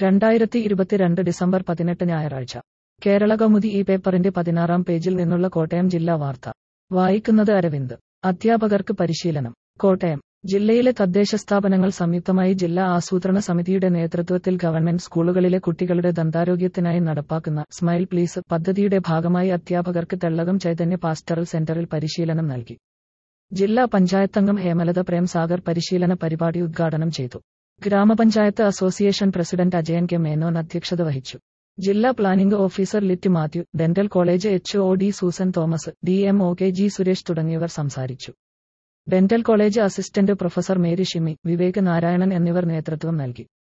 രണ്ടായിരത്തി ഇരുപത്തിരണ്ട് ഡിസംബർ പതിനെട്ട് ഞായറാഴ്ച കേരള കൗമുദി ഈ പേപ്പറിന്റെ പതിനാറാം പേജിൽ നിന്നുള്ള കോട്ടയം ജില്ലാ വാർത്ത വായിക്കുന്നത് അരവിന്ദ് അധ്യാപകർക്ക് പരിശീലനം കോട്ടയം ജില്ലയിലെ തദ്ദേശ സ്ഥാപനങ്ങൾ സംയുക്തമായി ജില്ലാ ആസൂത്രണ സമിതിയുടെ നേതൃത്വത്തിൽ ഗവൺമെന്റ് സ്കൂളുകളിലെ കുട്ടികളുടെ ദന്താരോഗ്യത്തിനായി നടപ്പാക്കുന്ന സ്മൈൽ പ്ലീസ് പദ്ധതിയുടെ ഭാഗമായി അധ്യാപകർക്ക് തെള്ളകം ചൈതന്യ പാസ്റ്ററൽ സെന്ററിൽ പരിശീലനം നൽകി ജില്ലാ പഞ്ചായത്തംഗം ഹേമലത പ്രേംസാഗർ പരിശീലന പരിപാടി ഉദ്ഘാടനം ചെയ്തു ഗ്രാമപഞ്ചായത്ത് association president Ajayan K Menon അധ്യക്ഷത വഹിച്ചു ജില്ലാ പ്ലാനിംഗ് ഓഫീസർ ലിറ്റ് Mathew dental college H O D Susan Thomas D M O K G Suresh തുടങ്ങിയവർ സംസാരിച്ചു dental college assistant professor Mary Shimi Vivek Narayanan എന്നിവർ നേതൃത്വം നൽകി